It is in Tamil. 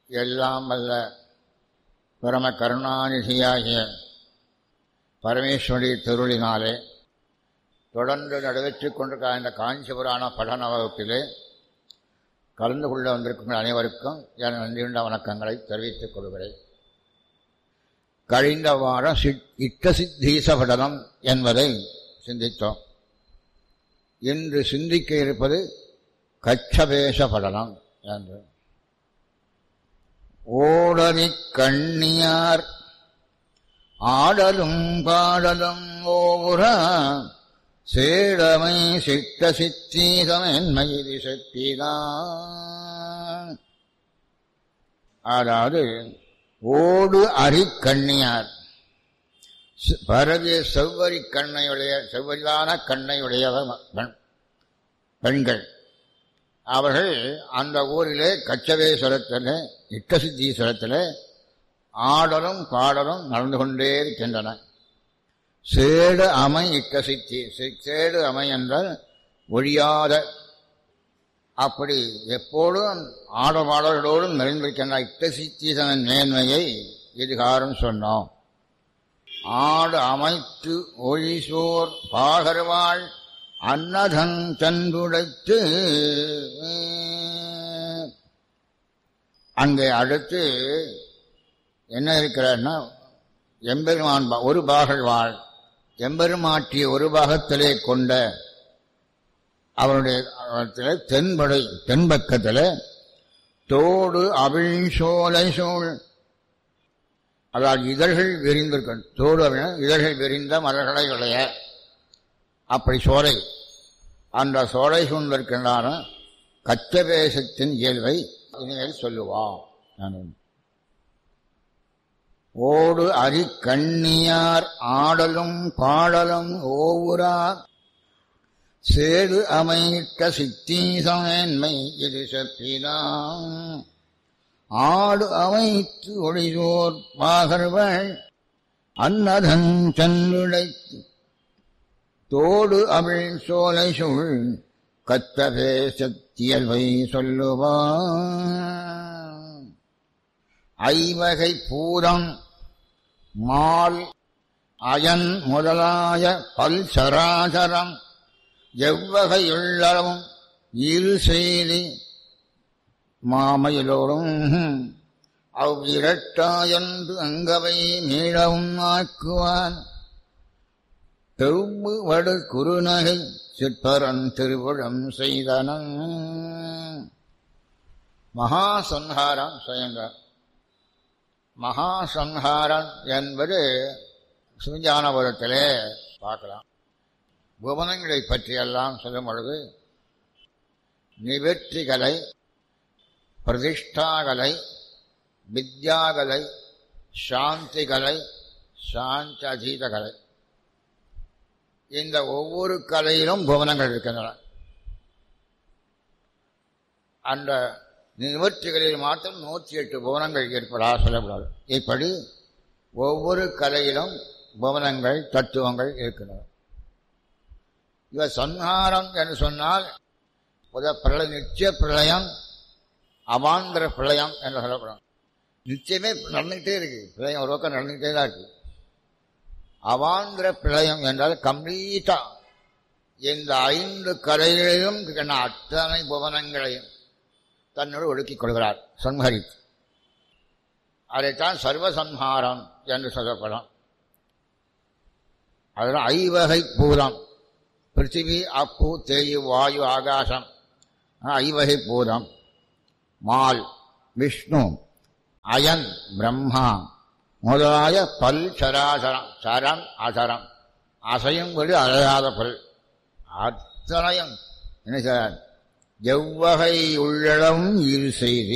எல்லாம் வல்ல பரம கருணாநிதியாகிய பரமேஸ்வரி திருளினாலே தொடர்ந்து நடைபெற்றுக் கொண்டிருக்கிற இந்த காஞ்சிபுராண படன வகுப்பிலே கலந்து கொள்ள வந்திருக்கும் அனைவருக்கும் என் நன்றியுண்ட வணக்கங்களை தெரிவித்துக் கொள்கிறேன் கழிந்த வாரம் இட்ட சித்தீச படனம் என்பதை சிந்தித்தோம் இன்று சிந்திக்க இருப்பது கச்சபேச படனம் என்று ஓடவி கண்ணியார் ஆடலும் பாடலும் ஓவுற சேடமை சிட்ட சித்தீசமென்மயிரி சக்திதான் அதாவது ஓடு அரி கண்ணியார் பரவிய செவ்வரி கண்ணையுடைய செவ்வரிதான கண்ணையுடையவர் பெண்கள் அவர்கள் அந்த ஊரிலே கச்சவேஸ்வரத்தில் இட்டசித்தீஸ்வரத்தில் ஆடலும் பாடலும் நடந்து கொண்டே இருக்கின்றன சேடு அமை இட்டசித்தி சேடு அமை என்றால் ஒழியாத அப்படி எப்போதும் ஆடபாடலோடும் நிறைந்திருக்கின்ற இட்டசித்தீசனின் மேன்மையை இதுகாரம் சொன்னோம் ஆடு அமைத்து ஒழிசோர் பாகர்வாள் அன்னதன் தன்றுடைத்து அங்கே அடுத்து என்ன இருக்கிறார்னா எம்பெருமான் ஒரு பாகல் வாழ் எம்பெருமாட்டிய ஒரு பாகத்திலே கொண்ட அவருடைய தென்படை தென்பக்கத்தில் தோடு அவிழ் சோலை சோழ் அதாவது இதழ்கள் விரிந்திருக்க தோடு அப்படின்னா இதழ்கள் விரிந்த மலர்களை உடைய அப்படி சோலை அந்த சோலை சூழ்ந்திருக்கின்றான கச்சபேசத்தின் இயல்பை இனிமேல் சொல்லுவான் ஓடு அரி கண்ணியார் ஆடலும் பாடலும் ஓவுரா சேடு அமைக்க சித்தீசமேன்மை இது சத்திதான் ஆடு அமைத்து ஒளிதோர் பாகர்வள் அன்னதன் சென்றுடைத்து தோடு அவிழ் சோலை சூழ் கத்தபே சத்தியல்வை சொல்லுவான் ஐவகை பூதம் மால் அயன் முதலாய பல் சராசரம் எவ்வகையுள்ளவும் இரு செய்தி மாமையிலோடும் அவ்விரட்டாயன்று அங்கவை மீளவும் ஆக்குவான் தெவ்வு வடு குறுநகை சிற்பரன் திருவுழம் செய்தனன் மகாசம்ஹாரம் செய்கின்றார் மகாசம்ஹாரம் என்பது சிவஞானபுரத்திலே பார்க்கலாம் புவனங்களை பற்றியெல்லாம் சொல்லும் பொழுது நிவர்த்திகலை பிரதிஷ்டாகலை வித்யாகலை சாந்திகலை சாந்தி அதீதகலை இந்த ஒவ்வொரு கலையிலும் புவனங்கள் இருக்கின்றன அந்த நிவர்த்திகளில் மாத்திரம் நூற்றி எட்டு புவனங்கள் இருப்பதாக சொல்லக்கூடாது இப்படி ஒவ்வொரு கலையிலும் புவனங்கள் தத்துவங்கள் இருக்கின்றன இவ சன்ஹாரம் என்று சொன்னால் புத பிரளய நிச்சய பிரளயம் அவாந்திர பிரளயம் என்று சொல்லப்படும் நிச்சயமே நடந்துகிட்டே இருக்கு பிரளயம் ஒரு பக்கம் நடந்துகிட்டே தான் இருக்கு அவாந்திர பிரளயம் என்றால் கம்ப்ளீட்டா இந்த ஐந்து கரைகளிலும் அத்தனை புவனங்களையும் தன்னோடு ஒடுக்கிக் கொள்கிறார் சம்ஹரித்து அதைத்தான் சர்வசம்ஹாரம் என்று சொல்லப்படும் அதனால் ஐவகை பூதம் பிருத்திவி அப்பு தேயு வாயு ஆகாசம் ஐவகை பூதம் மால் விஷ்ணு அயன் பிரம்மா முதலாய பல் சராசரம் சரம் அசரம் அசையும்படி அலையாத பல் அத்தனையும் என்ன சார் எவ்வகை உள்ளளவும் இரு செய்தி